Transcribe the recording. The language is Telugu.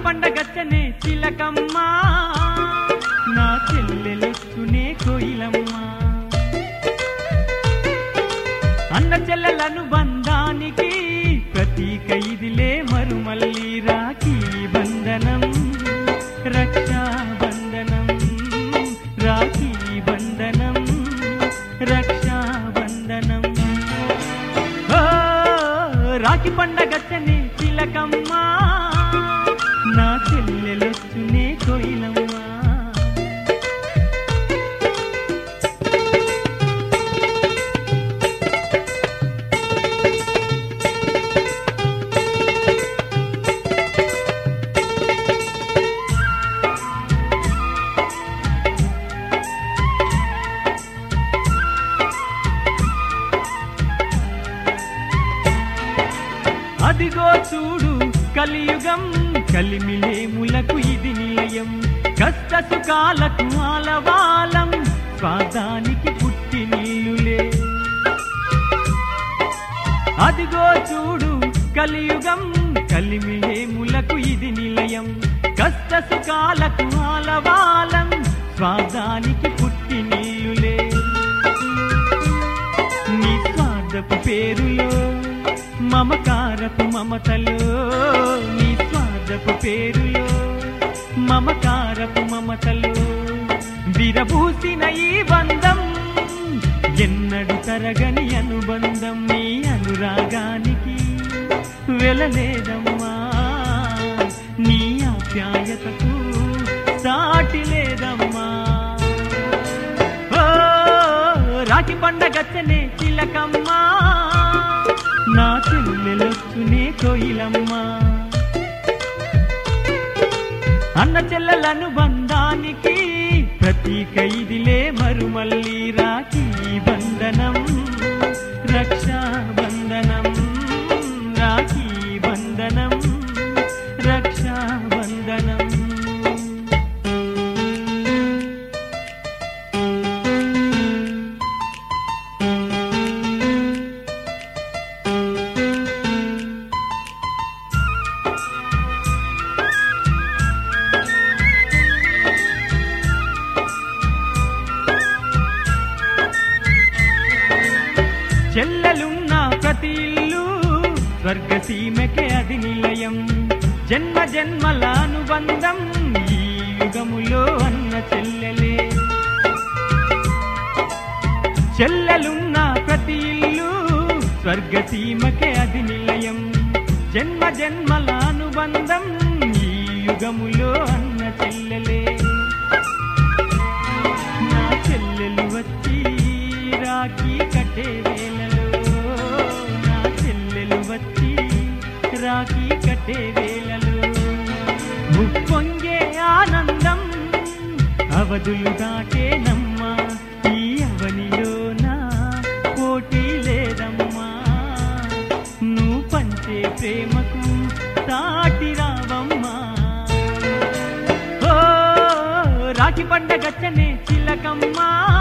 పండగచ్చనే చిలకమ్మా నా చెల్లెలొచ్చునే కోయిలమ్మా అన్న చెల్లెలను బంధానికి ప్రతీక ఇదిలే మరుమల్లి రాఖీ బంధనం రక్షా బంధనం రాఖీ బంధనం రక్షా బంధనం ఓ, రాఖీ పండగచ్చనే చిలకమ్మా నా చెల్లెలొచ్చునే కోయిలమ్మా అదిగో చూడు కలియుగం కలిమిలేములకు ఇది నిలయం కష్ట సుఖాలకు ఆలవాలం స్వాదానికి పుట్టి నీళ్ళులే అదిగో చూడు కలియుగం కలిమిలేములకు ఇది నిలయం కష్ట సుఖాలకు ఆలవాలం స్వాదానికి పుట్టి నీళ్ళులే నీ స్వార్థపు పేరులో మమకారపు మమతలో నీ స్వార్థపు పేరులో మమకారపు మమతలో విరబూసిన ఈ బంధం ఎన్నడు తరగని అనుబంధం నీ అనురాగానికి వెలలేదమ్మా నీ ఆప్యాయతకు సాటి లేదమ్మా ఓ రాఖీ పండగచ్చనే చిలకమ్మా నా చెల్లెలొచ్చునే కోయిలమ్మా అన్న చెల్లెలను బంధానికి ప్రతీక ఇదిలే మరుమల్లి రాఖీ బంధనం రక్షా బంధనం రాఖీ బంధనం రక్షా బంధనం చెల్లెలున్న ప్రతి ఇల్లు స్వర్గసీమకే అది నిలయం జన్మ జన్మల అనుబంధం ఈ యుగములో అన్న చెల్లెలే చెల్లెలున్న ప్రతి ఇల్లు స్వర్గసీమకే అది నిలయం జన్మ జన్మల అనుబంధం ఈ యుగములో అన్న చెల్లెలే నా చెల్లెలు వచ్చి రాఖీ కట్టే వేళలో నా చెల్లెలు వచ్చి రాఖీ కట్టే వేళలో ముప్పొంగే ఆనందం అవధులు దాటేనమ్మా ఈ అవనిలో నా పోటీ లేదమ్మా నువ్వు పంచే ప్రేమకు సాటి రావమ్మా ఓ రాఖీ పండగచ్చనే చిలకమ్మా